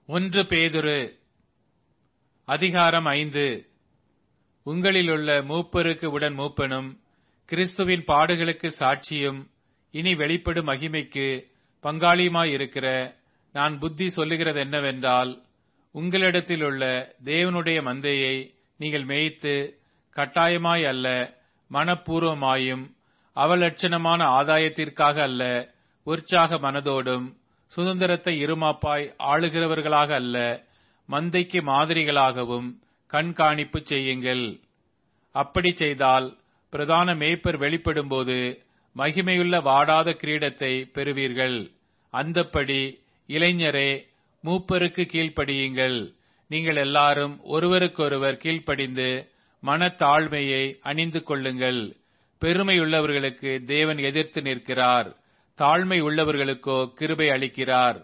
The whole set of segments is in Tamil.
ஒன்று பேதுரு அதிகாரம் ஐந்து உங்களிலுள்ள மூப்பருக்கு உடன் மூப்பனும் கிறிஸ்துவின் பாடுகளுக்கு சாட்சியும் இனி வெளிப்படும் மகிமைக்கு பங்காளியுமாயிருக்கிற நான் புத்தி சொல்லுகிறது என்னவென்றால் உங்களிடத்தில் உள்ள தேவனுடைய மந்தையை நீங்கள் மேய்த்து கட்டாயமாய் அல்ல மனப்பூர்வமாயும் அவலட்சணமான ஆதாயத்திற்காக அல்ல உற்சாக மனதோடும் சுதந்திரத்தை இருமாப்பாய் ஆளுகிறவர்களாக அல்ல மந்தைக்கு மாதிரிகளாகவும் கண்காணிப்பு செய்யுங்கள் அப்படி செய்தால் பிரதான மேய்ப்பர் வெளிப்படும்போது மகிமையுள்ள வாடாத கிரீடத்தை பெறுவீர்கள் அந்தப்படி இளைஞரே மூப்பருக்கு கீழ்ப்படியுங்கள் நீங்கள் எல்லாரும் ஒருவருக்கொருவர் கீழ்ப்படிந்து மனத்தாழ்மையை அணிந்து கொள்ளுங்கள் பெருமையுள்ளவர்களுக்கு தேவன் எதிர்த்து நிற்கிறார் தாழ்மை உள்ளவர்களுக்கோ கிருபை அளிக்கிறார்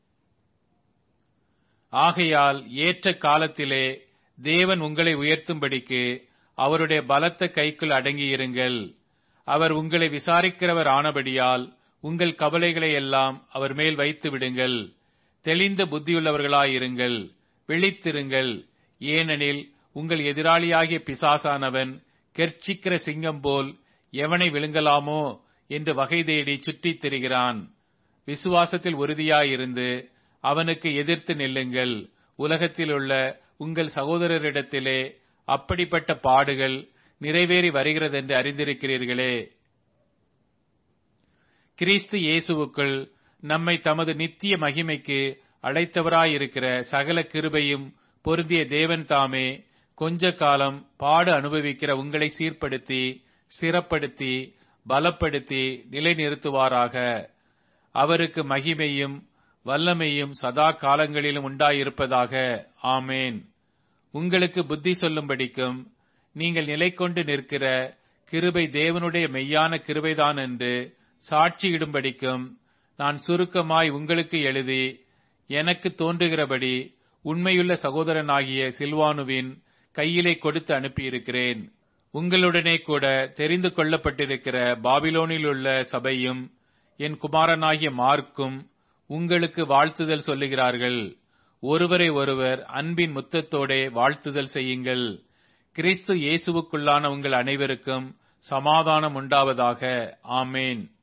ஆகையால் ஏற்ற காலத்திலே தேவன் உங்களை உயர்த்தும்படிக்கு அவருடைய பலத்த கைக்குள் அடங்கியிருங்கள் அவர் உங்களை விசாரிக்கிறவர் ஆனபடியால் உங்கள் கவலைகளை எல்லாம் அவர் மேல் வைத்து விடுங்கள் தெளிந்த புத்தியுள்ளவர்களாயிருங்கள் விழித்திருங்கள் ஏனெனில் உங்கள் எதிராளியாகிய பிசாசானவன் கெர்ச்சிக்கிற சிங்கம் போல் எவனை விழுங்கலாமோ என்று வகை தேடி சுற்றித் திரிகிறான் விசுவாசத்தில் உறுதியாயிருந்து அவனுக்கு எதிர்த்து நில்லுங்கள் உலகத்தில் உள்ள உங்கள் சகோதரரிடத்திலே அப்படிப்பட்ட பாடுகள் நிறைவேறி வருகிறதென்று அறிந்திருக்கிறீர்களே கிறிஸ்து இயேசுவுக்குள் நம்மை தமது நித்திய மகிமைக்கு அழைத்தவராயிருக்கிற சகல கிருபையும் பொருந்திய தேவன் தாமே கொஞ்ச காலம் பாடு அனுபவிக்கிற உங்களை சீர்படுத்தி ஸ்திரப்படுத்தி பலப்படுத்தி நிலைநிறுத்துவாராக அவருக்கு மகிமையும் வல்லமையும் சதா காலங்களிலும் உண்டாயிருப்பதாக ஆமேன் உங்களுக்கு புத்தி சொல்லும்படிக்கும் நீங்கள் நிலை கொண்டு நிற்கிற கிருபை தேவனுடைய மெய்யான கிருபைதான் என்று சாட்சியிடும்படிக்கும் நான் சுருக்கமாய் உங்களுக்கு எழுதி எனக்கு தோன்றுகிறபடி உண்மையுள்ள சகோதரனாகிய சில்வானுவின் கையிலே கொடுத்து அனுப்பியிருக்கிறேன் உங்களுடனே கூட தெரிந்து கொள்ளப்பட்டிருக்கிற பாபிலோனில் உள்ள சபையும் என் குமாரனாகிய மார்க்கும் உங்களுக்கு வாழ்த்துதல் சொல்லுகிறார்கள் ஒருவரை ஒருவர் அன்பின் முத்தத்தோடே வாழ்த்துதல் செய்யுங்கள் கிறிஸ்து இயேசுவுக்குள்ளான உங்கள் அனைவருக்கும் சமாதானம் உண்டாவதாக ஆமேன்